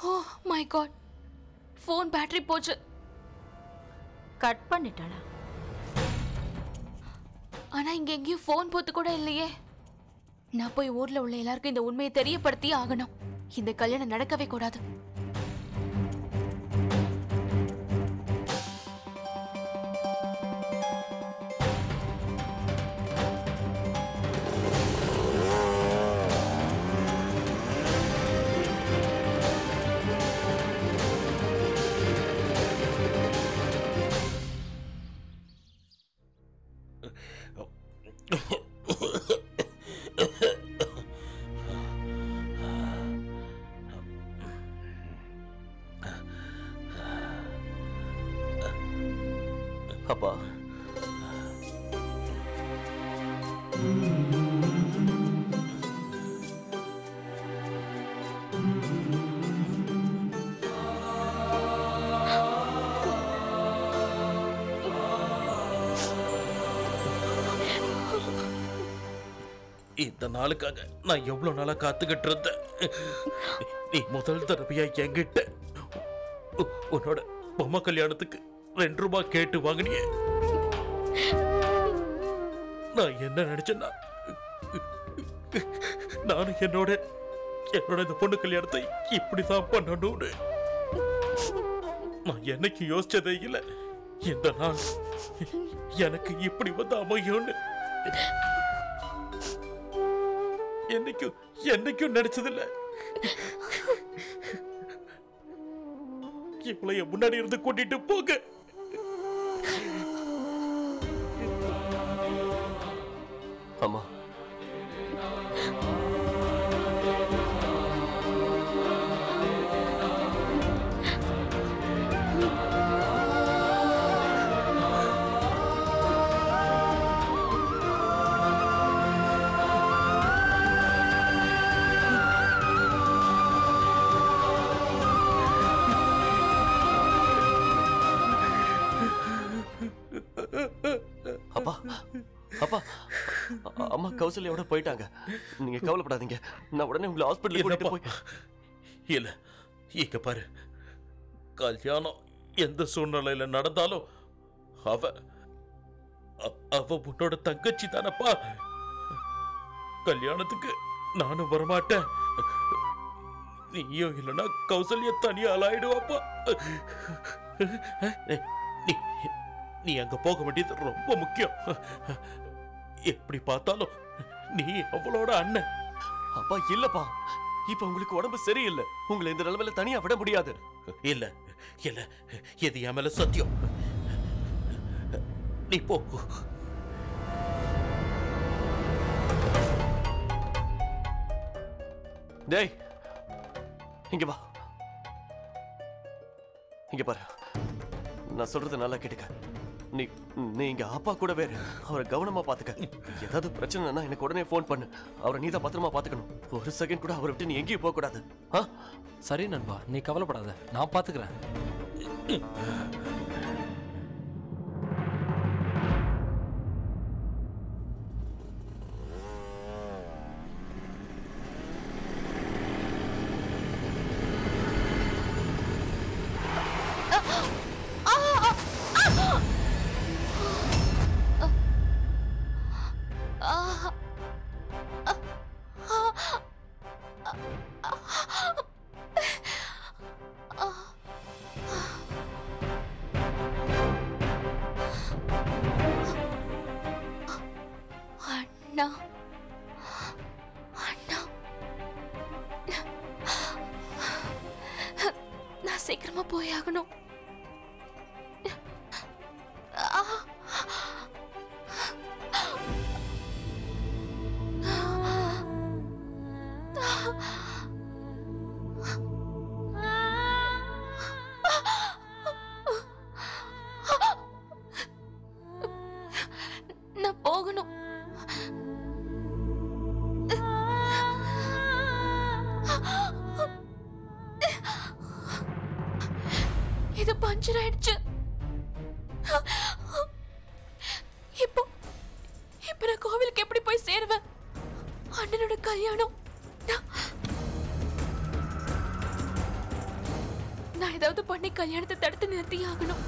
O my god phone battery போச்சு cut பண்ணிட்டாளா ஆனா இங்க எங்கேயும் ஃபோன் போத்து கூட இல்லையே நான் போய் ஊர்ல உள்ள எல்லாருக்கும் இந்த உண்மையை தெரியப்படுத்தி ஆகணும் இந்த கல்யாணம் நடக்கவே கூடாது அப்பா இந்த நாளுக்காக நான் எவ்வளவு நாளா காத்துக்கிட்டு இருந்தேன் நீ முதல் தடவையா என்கிட்ட உ- உன்னோட பொம்மை கல்யாணத்துக்கு ரெண்டு ரூபாய் கேட்டு வாங்கினியே நான் என்ன நினைச்சேன்னா நானும் என்னோட என்னோட இந்த பொண்ணு கல்யாணத்தை இப்படிதான் பண்ணணும்னு நான் என்னைக்கு யோசிச்சதே இல்லை இந்த நாள் எனக்கு இப்படி வந்து அமையும்னு என்னைக்கும் என்னைக்கும் நினைச்சதில்ல இவ்வளவு என் முன்னாடி இருந்து கூட்டிட்டு போங்க அம்மா அப்பா அப்பா அ- அம்மா கௌசல்யாவோட போயிட்டாங்க நீங்க கவலைப்படாதீங்க நான் உடனே உங்களை ஹாஸ்பிட்டலுக்கு கூட்டிட்டு போய் இல்ல இங்க பாரு கல்யாணம் எந்த சூழ்நிலையில நடந்தாலும் அவ அ- அவ உன்னோட தங்கச்சி தானப்பா கல்யாணத்துக்கு நானும் வரமாட்டேன் நீயும் இல்லைன்னா கௌசல்யா தனியா ஆளாயிடுவாப்பா நீ நீ அங்க போக வேண்டியது ரொம்ப முக்கியம் எப்படி பார்த்தாலும் நீ அவளோட அண்ணன் அப்பா இல்லப்பா இப்ப உங்களுக்கு உடம்பு சரியில்லை உங்களை இந்த நிலைமையில தனியா விட முடியாது இல்ல இல்ல இது என் மேல சத்தியம் நீ போ டேய் இங்க வா இங்க பாரு நான் சொல்றது நல்லா கேட்டுக்க நீ நீ இங்க அப்பா கூட வேறு அவரை கவனமா பாத்துக்க ஏதாவது பிரச்சனைனா எனக்கு உடனே ஃபோன் பண்ணு அவரை நீ தான் பத்திரமா பாத்துக்கணும் ஒரு செகண்ட் கூட அவரை விட்டு நீ எங்கேயும் போக கூடாது ஆ சரி நண்பா நீ கவலைப்படாத நான் பாத்துக்கிறேன் அண்ணா அண்ணா நான் சீக்கிரமா போய் ஆகணும் நான் போகணும் இது பஞ்சர் ஆயிடுச்சு இப்போ இப்போ நான் கோவிலுக்கு எப்படி போய் சேருவேன் அண்ணனோட கல்யாணம் நான்- ஏதாவது பண்ணி கல்யாணத்தை தடுத்து நிறுத்தி ஆகணும்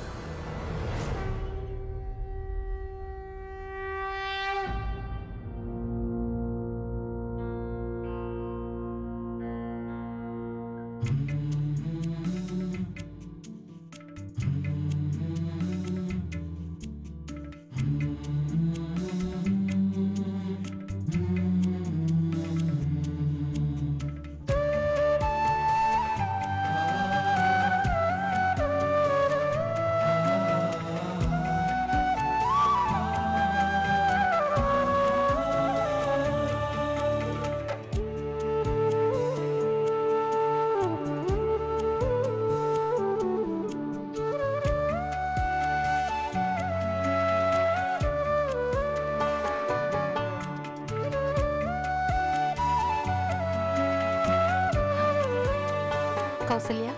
கௌசல்யா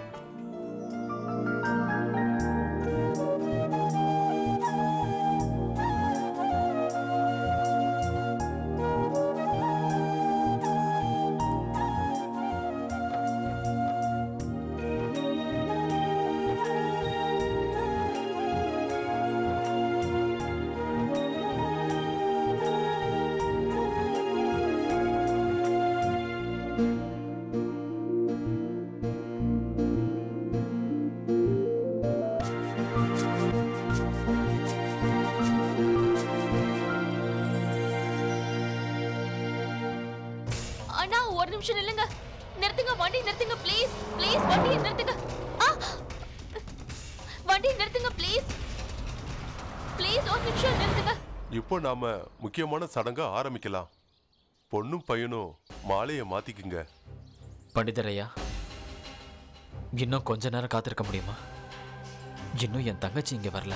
அண்ணா ஒரு நிமிஷம் நில்லுங்க நிறுத்துங்க வண்டி நிறுத்துங்க ப்ளீஸ் ப்ளீஸ் வண்டியை நிறுத்துங்க ஆ! வண்டியை நிறுத்துங்க ப்ளீஸ் ப்ளீஸ் ஒரு நிமிஷம் நிறுத்துங்க இப்போ நாம முக்கியமான சடங்கை ஆரம்பிக்கலாம் பொண்ணும் பையனும் மாலையை மாத்திக்குங்க பண்டிதரையா இன்னும் கொஞ்ச நேரம் காத்திருக்க முடியுமா இன்னும் என் தங்கச்சி இங்க வரல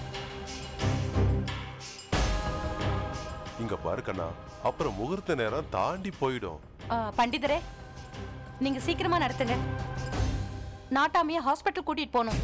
இங்க பாரு கண்ணா அப்புறம் முகூர்த்த நேரம் தாண்டி போயிடும் ஆ, பண்டிதரே நீங்க சீக்கிரமா நடத்துங்க நாட்டாமைய ஹாஸ்பிட்டல் கூட்டிட்டு போகணும்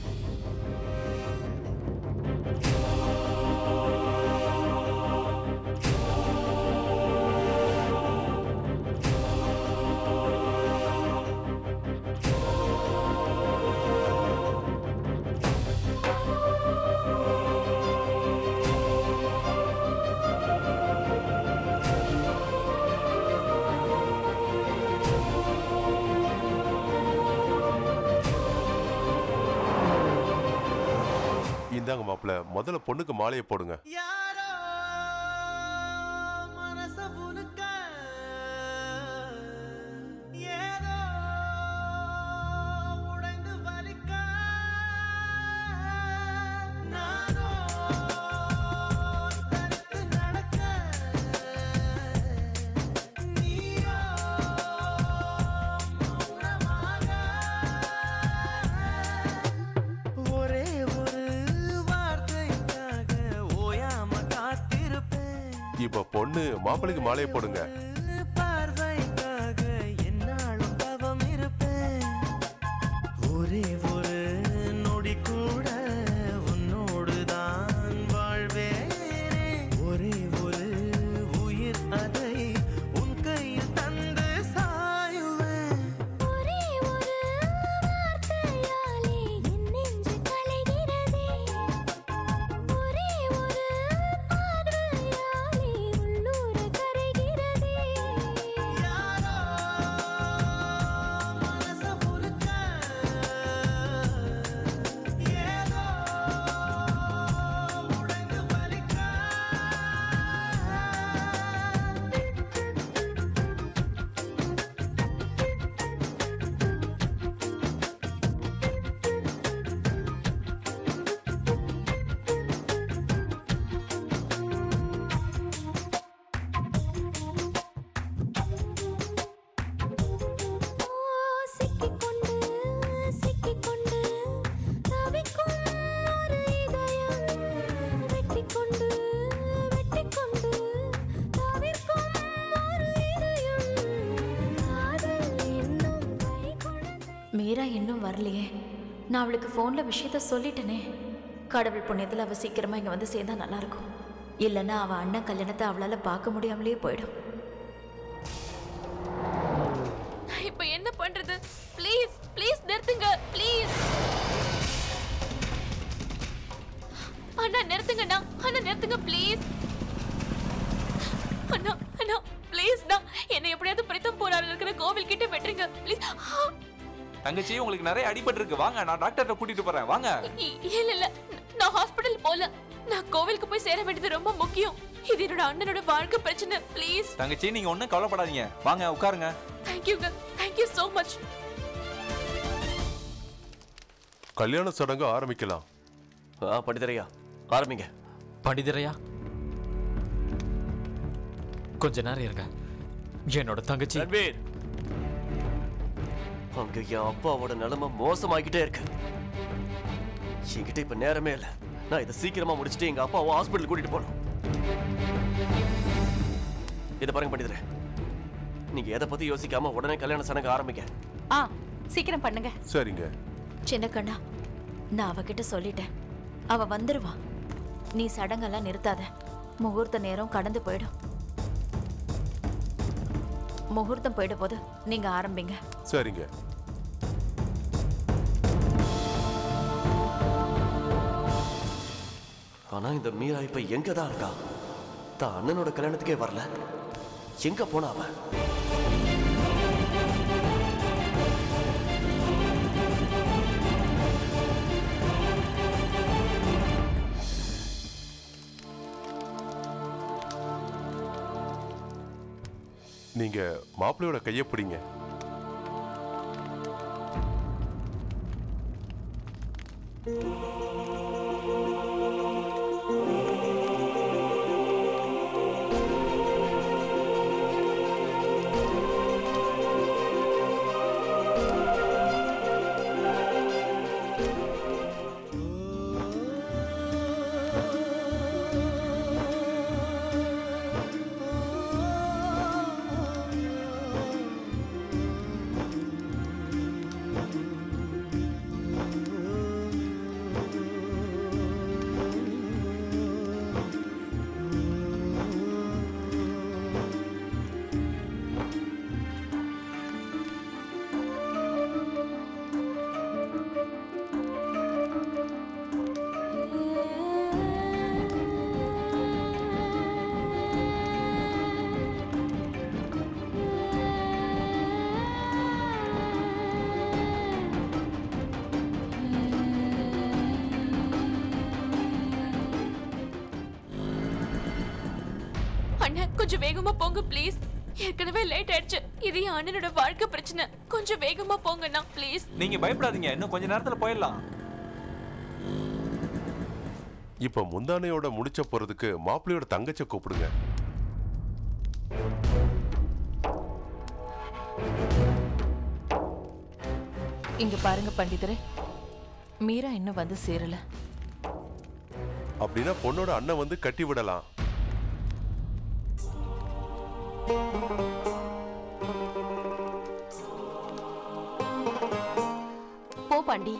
இந்தாங்க மாப்பிள்ள முதல்ல பொண்ணுக்கு மாலையை போடுங்க யாரோ மனச புழுக்க ஏதோ உடைந்து வலிக்க நானோ தடுத்து நடக்க நீயோ மௌனமாக ஒரே ஒரு வார்த்தைக்காக ஓயாம காத்திருப்பேன் இப்ப பொண்ணு மாப்பிள்ளைக்கு மாலையை போடுங்க பார்வைக்காக என்னாலும் தவம் இருப்பேன் ஒரே ஒரு நொடி கூட உன்னோடு தான் வாழ்வேனே ஒரே ஒரு உயிர் அதை உன் கையில் தந்து சாயுவேன் ஒரே ஒரு வார்த்தையாலே என் நெஞ்சு கலைகிறதே ஒரே ஒரு பார்வையாலே உள்ளூர கரைகிறதே யாரோ மனச புழுக்க ஏதோ உடைந்து வலிக்க ஓ சிக்கிக்கொண்டு சிக்கிக்கொண்டு தவிக்கும் ஒரு இதயம் வெட்டிக்கொண்டு வெட்டிக்கொண்டு தவிர்க்கும் ஒரு இதயம் காதல் என்னும் கைக்குழந்தை மீரா இன்னும் வரலையே நான் அவளுக்கு ஃபோனில் விஷயத்த சொல்லிட்டேனே கடவுள் புண்ணியத்தில் அவள் சீக்கிரமாக இங்கே வந்து சேர்ந்தா நல்லாயிருக்கும் இல்லைன்னா அவள் அண்ணன் கல்யாணத்தை அவளால் பார்க்க முடியாமலே போயிடும் நான் இப்போ என்ன பண்றது ப்ளீஸ் ப்ளீஸ் நிறுத்துங்க ப்ளீஸ் அண்ணா நிறுத்துங்கண்ணா அண்ணா நிறுத்துங்க ப்ளீஸ் அண்ணா அண்ணா ப்ளீஸ்ண்ணா என்னை எப்படியாவது பிரித்தம் போறாரு இருக்கிற கோவில் கிட்ட வெட்டுருங்க ப்ளீஸ் தங்கச்சி உங்களுக்கு நிறைய அடிபட்டு இருக்கு வாங்க நான் டாக்டர்கிட்ட கூட்டிட்டு போறேன் வாங்க இல்ல இல்ல நான் ஹாஸ்பிடல் போல நான் கோவிலுக்கு போய் சேர வேண்டியது ரொம்ப முக்கியம் இது என்னோட அண்ணனோட வாழ்க்கை பிரச்சனை ப்ளீஸ் தங்கச்சி நீங்க ஒண்ணும் கவலைப்படாதீங்க வாங்க உட்காருங்க தேங்க்யூங்க தேங்க்யூ so மச் கல்யாண சடங்கு ஆரம்பிக்கலாம் ஆ பண்டிதரையா ஆரம்பிங்க பண்டிதரையா கொஞ்ச நேரம் இருங்க என்னோட தங்கச்சி ரன்வீர் அங்க என் அப்பாவோட நிலைமை மோசமாகிட்டே இருக்கு என்கிட்ட இப்ப நேரமே இல்ல நான் இதை சீக்கிரமா முடிச்சுட்டு எங்க அப்பாவை ஹாஸ்பிட்டல் கூட்டிட்டு போகணும் இதை பாருங்க பண்டிதரே நீங்க எதை பத்தி யோசிக்காம உடனே கல்யாண சடங்கு ஆரம்பிங்க ஆ சீக்கிரம் பண்ணுங்க சரிங்க சின்ன கண்ணா நான் அவகிட்ட சொல்லிட்டேன் அவ வந்துருவா நீ சடங்கெல்லாம் நிறுத்தாத முகூர்த்த நேரம் கடந்து போயிடும் முகூர்த்தம் போயிட போது நீங்க ஆரம்பிங்க சரிங்க ஆனா இந்த மீரா இப்ப எங்க தான் இருக்கா தான் அண்ணனோட கல்யாணத்துக்கே வரல எங்க போனா அவ நீங்க மாப்பிள்ளையோட கையை பிடிங்க அண்ணன் கொஞ்சம் வேகமா போங்க ப்ளீஸ் ஏற்கனவே லேட் ஆயிடுச்சு இது என் அண்ணனோட வாழ்க்கை பிரச்சனை கொஞ்சம் வேகமா போங்கண்ணா ப்ளீஸ் நீங்க பயப்படாதீங்க இன்னும் கொஞ்ச நேரத்துல போயிடலாம் இப்ப முந்தானையோட முடிச்ச போறதுக்கு மாப்பிள்ளையோட தங்கச்ச கூப்பிடுங்க இங்க பாருங்க பண்டிதரே மீரா இன்னும் வந்து சேரல அப்படின்னா பொண்ணோட அண்ணன் வந்து கட்டி விடலாம் போ பாண்டி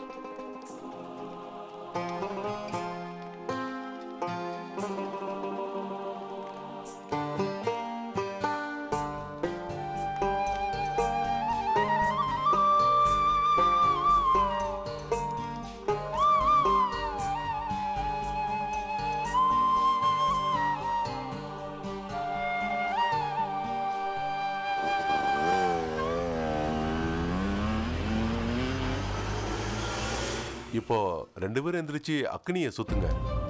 இப்போ ரெண்டு பேரும் எந்திரிச்சு அக்னியை சுத்துங்க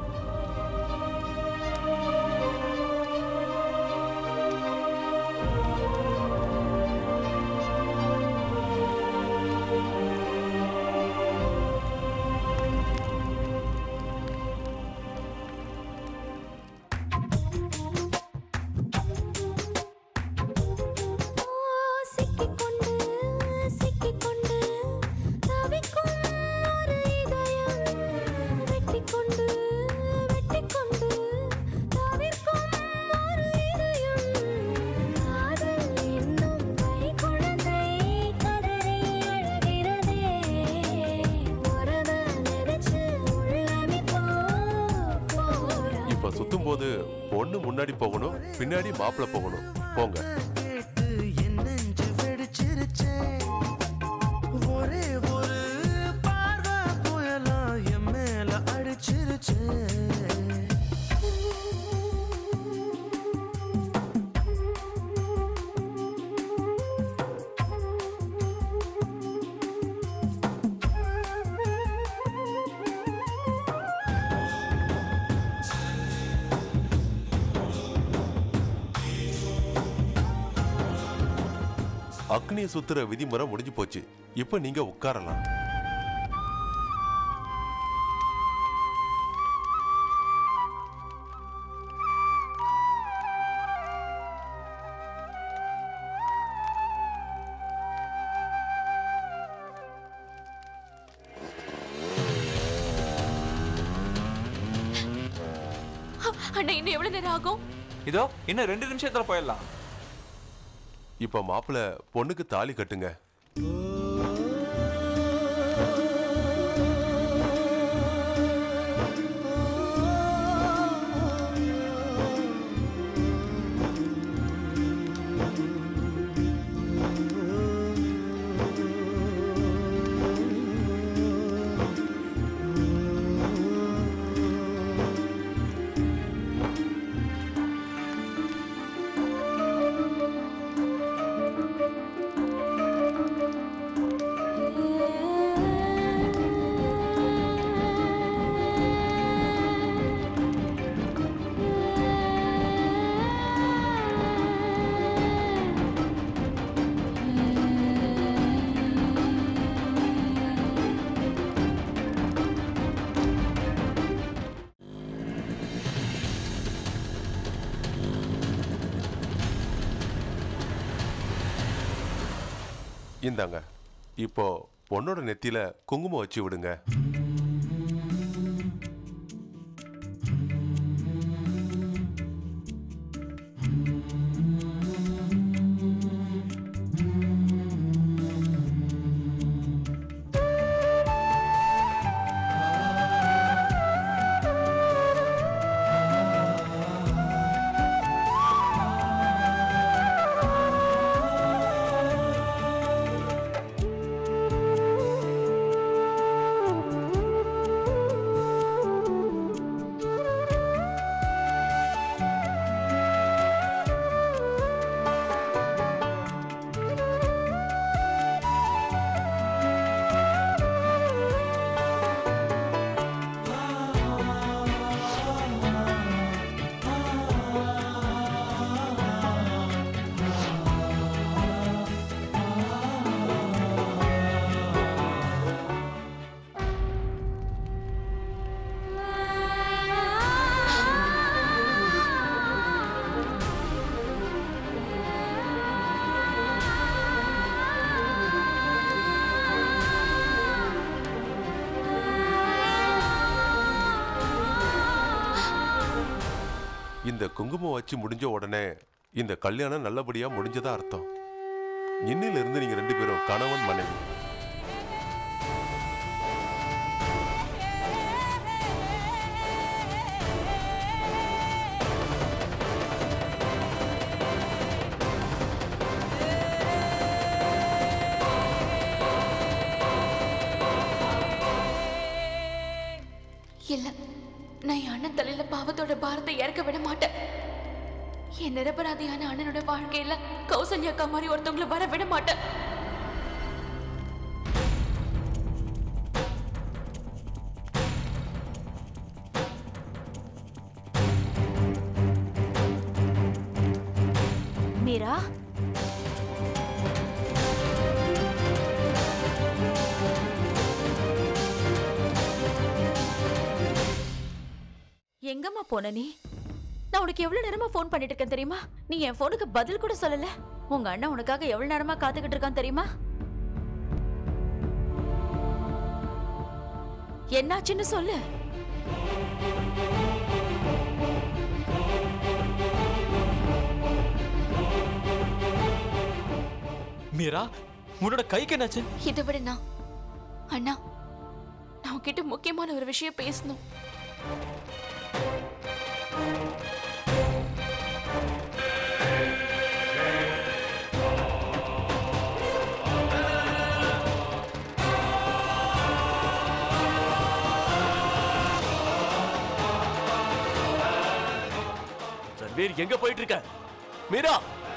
சிக்கிக்கொண்டு சிக்கிக்கொண்டு தவிக்கும் ஒரு இதயம் வெட்டிக்கொண்டு வெட்டிக்கொண்டு தவிர்க்கும் ஒரு இதயம் காதல் என்னும் கை குழந்தை கதறி அழுகிறதே உறவ நினைச்சு உள்ளமே போ போறா இப்ப சுத்தும் போது பொண்ணு முன்னாடி போகணும் பின்னாடி மாப்பிள்ளை போகணும் போங்க கேட்டு என் நெஞ்சு வெடிச்சிருச்சே ஒரே ஒரு பார்வை புயலா என் மேல அடிச்சிருச்சே சிரிச்சேன் அக்னியை சுத்துற விதிமுறை முடிஞ்சு போச்சு இப்ப நீங்க உட்காரலாம் அண்ணா இன்னும் எவ்வளவு நேரம் ஆகும் இதோ இன்னும் ரெண்டு நிமிஷத்துல போயிடலாம் இப்ப மாப்பிள்ள பொண்ணுக்கு தாலி கட்டுங்க இந்தாங்க இப்போ பொண்ணோட நெத்தியில குங்குமம் வச்சு விடுங்க இந்த குங்குமம் வச்சு முடிஞ்ச உடனே இந்த கல்யாணம் நல்லபடியா முடிஞ்சதா அர்த்தம் இன்னில இருந்து நீங்க ரெண்டு பேரும் கணவன் மனைவி இல்ல நான் என் அண்ணன் தலையில பாவத்தோட பாரத்தை இறக்க விட மாட்டேன் என் நிரபராதியான அண்ணனோட வாழ்க்கையில கௌசல்யா அக்கா மாதிரி ஒருத்தவங்கள வர விட மாட்டேன் மீரா எங்கம்மா போன நீ நான் உனக்கு எவ்வளவு நேரமா ஃபோன் பண்ணிட்டு இருக்கேன் தெரியுமா நீ என் ஃபோனுக்கு பதில் கூட சொல்லல உங்க அண்ணன் உனக்காக எவ்வளவு நேரமா காத்துக்கிட்டு இருக்கான் தெரியுமா என்னாச்சுன்னு சொல்லு மீரா உன்னோட கைக்கு என்னாச்சு இதை விட நான் அண்ணா நான் உன்கிட்ட முக்கியமான ஒரு விஷயம் பேசணும் ரன்வீர் எங்க போயிட்டு இருக்க மீரா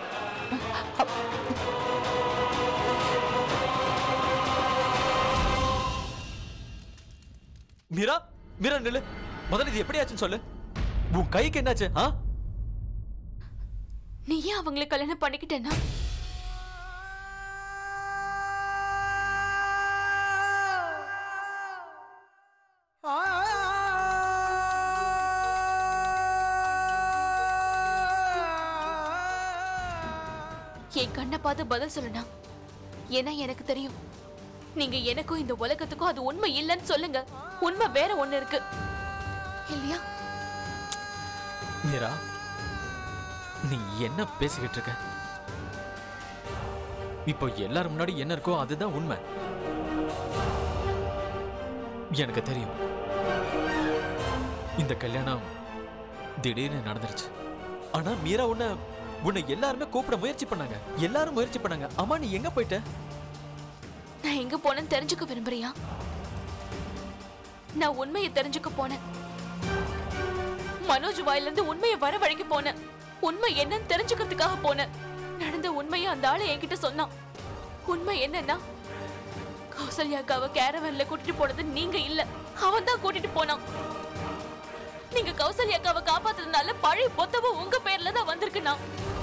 மீரா மீரா நில்லு முதல்ல இது எப்படி ஆச்சுன்னு சொல்லு உன் கைக்கு என்னாச்சு ஆ நீ ஏன் அவங்களை கல்யாணம் பண்ணிக்கிட்டேன்னா என் கண்ணை பார்த்து பதில் சொல்லுனா ஏன்னா எனக்கு தெரியும் நீங்க எனக்கும் இந்த உலகத்துக்கும் அது உண்மை இல்லைன்னு சொல்லுங்க உண்மை வேற ஒண்ணு இருக்கு இல்லையா மீரா நீ என்ன பேசிக்கிட்டு இருக்க இப்போ எல்லாரும் முன்னாடி என்ன இருக்கோ அதுதான் உண்மை எனக்கு தெரியும் இந்த கல்யாணம் திடீர்னு நடந்துருச்சு ஆனா மீரா உன்னை உன்னை எல்லாருமே கூப்பிட முயற்சி பண்ணாங்க எல்லாரும் முயற்சி பண்ணாங்க அம்மா நீ எங்க போயிட்ட நான் எங்க போனேன்னு தெரிஞ்சுக்க விரும்புறியா நான் உண்மையை தெரிஞ்சுக்க போனேன் மனோஜ் வாயில இருந்து உண்மையை வரவழைக்க போனேன் உண்மை என்னன்னு தெரிஞ்சுக்கிறதுக்காக போனேன் நடந்த உண்மையை அந்த ஆளு என்கிட்ட சொன்னான் உண்மை என்னன்னா கௌசல்யாக்காவை கேரவன்ல கூட்டிட்டு போனது நீங்க இல்ல அவன் தான் கூட்டிட்டு போனான் நீங்க கௌசல்யாக்காவை காப்பாத்துறதுனால பழைய பொத்தமும் உங்க பேர்ல தான் வந்திருக்குண்ணா